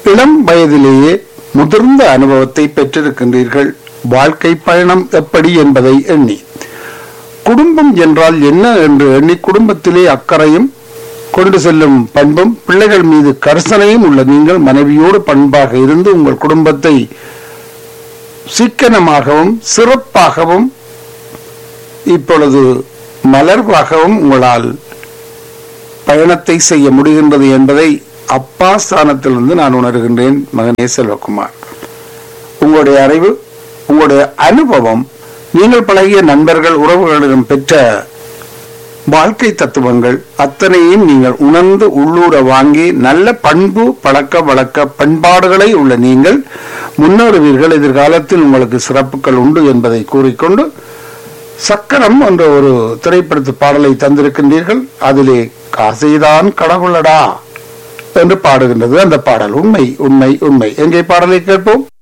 இளம் வயதிலேயே முதிர்ந்த அனுபவத்தை பெற்றிருக்கின்றீர்கள் வாழ்க்கை பயணம் எப்படி என்பதை எண்ணி குடும்பம் என்றால் என்ன என்று எண்ணி குடும்பத்திலே அக்கறையும் கொண்டு செல்லும் பண்பும் பிள்ளைகள் மீது கரிசனையும் உள்ள நீங்கள் மனைவியோடு பண்பாக இருந்து உங்கள் குடும்பத்தை சிக்கனமாகவும் சிறப்பாகவும் இப்பொழுது மலர்வாகவும் உங்களால் பயணத்தை செய்ய முடிகின்றது என்பதை அப்பா ஸ்தானத்திலிருந்து நான் உணர்கின்றேன் மகனே செல்வகுமார் உங்களுடைய அறிவு உங்களுடைய அனுபவம் நீங்கள் பழகிய நண்பர்கள் உறவுகளிடம் பெற்ற வாழ்க்கை தத்துவங்கள் அத்தனையும் நீங்கள் உணர்ந்து உள்ளூர வாங்கி நல்ல பண்பு பழக்க வழக்க பண்பாடுகளை உள்ள நீங்கள் முன்னேறுவீர்கள் எதிர்காலத்தில் உங்களுக்கு சிறப்புகள் உண்டு என்பதை கூறிக்கொண்டு சக்கரம் என்ற ஒரு திரைப்படத்து பாடலை தந்திருக்கின்றீர்கள் அதிலே காசைதான் கடவுளடா என்று பாடுகின்றது அந்த பாடல் உண்மை உண்மை உண்மை எங்கே பாடலை கேட்போம்